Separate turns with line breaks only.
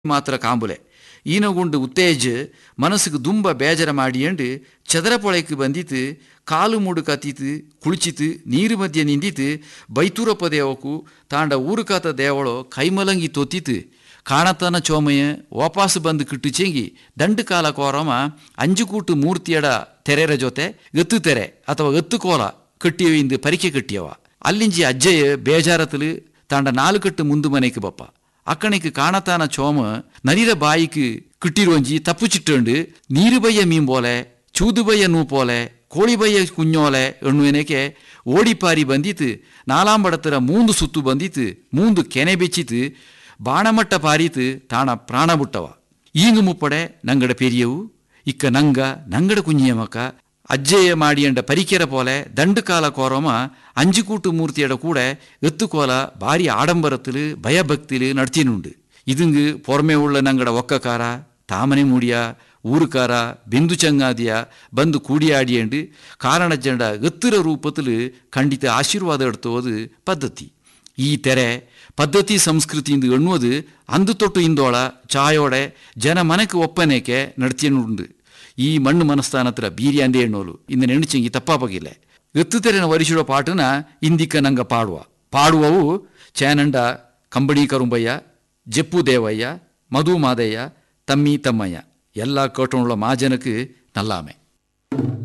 ಮಾತ್ರ ಕಾಂಬುಲೆ ಈನಗುಂಡು ಉತ್ತೇಜ್ ಮನಸ್ಸುಗೆ ದುಂಬ ಬೇಜರ ಮಾಡಿಯಂಡು ಚದರಪೊಳೆக்கு ಬಂದಿತ್ತು ಕಾಲು ಮೂಡು ಕತ್ತಿತ್ತು ಕುಳಿಚಿತು ನೀರು ಮಧ್ಯೆ ನಿಂದಿತ್ತು ಬೈತೂರಪ್ಪ ದೇವಕ್ಕೂ ತಾಂಡ ಊರುಕಾತ ದೇವಳೋ ಕೈಮಲಂಗಿ ತೊತ್ತಿತ್ತು ಕಾಣತನ ಚೋಮಯ ವಾಪಸ್ ಬಂದು ಕಿಟ್ಟುಚೆಂಗಿ ದಂಡು ಕಾಲ ಕೋರಮ ಅಂಜುಕೂಟು ಮೂರ್ತಿಯಡ ತೆರೆರ ಜೊತೆ ಎತ್ತು ತೆರೆ ಅಥವಾ ಎತ್ತು ಕೋಲ ಕಟ್ಟಿಯವಿಂದು ಪರಿಕೆ ಕಟ್ಟಿಯವ ಅಲ್ಲಿಂಜಿ ಅಜ್ಜಯ್ಯ ಬೇಜಾರತಲು ತಾಂಡ ನಾಲು ಕಟ್ಟು ಮುಂದು ಮನೆಗೆ ಬಪ್ಪ ಅಕ್ಕಣಿக்கு காணத்தான சோம நரிர பாய்க்கு கிட்டிரோஞ்சி தப்பு சிட்டுண்டு நீரு பைய மீன் போல ಚೂದು ಬಯ್ಯ ನೂ ಪೋಲೆ ಕೋಳಿ ಬಯ್ಯ ಕುഞ്ഞೋಲೆ ಎನ್ನುವನೇಕೆ ಓಡಿಪಾರಿ ಬಂದಿತ್ತು ನಾಲಾಂಬಡತರ ಮೂಂದು ಸುತ್ತು ಬಂದಿತ್ತು ಮೂಂದು ಕೆನೆ ಬೆಚ್ಚಿತು ಬಾಣಮಟ್ಟ ಪಾರಿತು ತಾಣ ಪ್ರಾಣ ಬಿಟ್ಟವ ಈಂಗು ಮುಪ್ಪಡೆ ನಂಗಡ ಪೆರಿಯವು ಇಕ್ಕ ನಂಗ ನಂಗಡ ಕುഞ്ഞിയമಕ್ಕ ಅಜ್ಜೆಯ ಮಾಡಿಯಂಡ ಪರಿಕೆರ ಪೋಲೆ ದಂಡು ಕಾಲ ಕೋರಮ அஞ்சுக்கூட்டு மூர்த்தியோட கூட எத்துக்கோல பாரி ஆடம்பரத்தில் பயபக்தியில் நடத்தினுண்டு இதுங்கு பொறுமை உள்ள நங்கட ஒக்கக்கார தாமனை மூடிய ಊರುಕಾರ ಬಿಂದು ಚಂಗಾದಿಯ ಬಂದು ಕೂಡಿಯಾಡಿಯಂಡು ಕಾರಣ ಜಂಡ ಎತ್ತರ ರೂಪത്തിൽ ಖಂಡಿತ ಆಶೀರ್ವಾದ ಎಡ್ತೋದು ಪದ್ಧತಿ ಈ ತೆರೆ ಪದ್ಧತಿ ಸಂಸ್ಕೃತಿಯಿಂದ ಎಣ್ಣುವುದು ಅಂದು ತೊಟ್ಟು ಇಂದೋಳ ಚಾಯೋಡೆ ಜನ ಮನಕ್ಕೆ ಒಪ್ಪನೇಕೆ ನಡ್ತಿಯನುಂಡು ಈ ಮಣ್ಣು ಮನಸ್ಥಾನತ್ರ ಬೀರಿ ಅಂದೇ ಎಣ್ಣೋಲು ಇನ್ನು ನೆಣಚಂಗಿ ತಪ್ಪಾಪಗಿಲ್ಲ ಎತ್ತು ತೆರೆನ ವರಿಸಿಡೋ ಪಾಟನ ಇಂದಿಕ್ಕ ನಂಗ ಪಾಡುವ ಪಾಡುವವು ಚೇನಂಡ ಕಂಬಣಿ ಕರುಂಬಯ್ಯ ಜಪ್ಪು ದೇವಯ್ಯ ಮಧು ಮಾದಯ್ಯ ತಮ್ಮಿ ತಮ್ಮಯ್ಯ ಎಲ್ಲ ಕೋಟುಳ್ಳ ಮಾಜನಕ್ಕೆ ನಲ್ಲಾಮೆ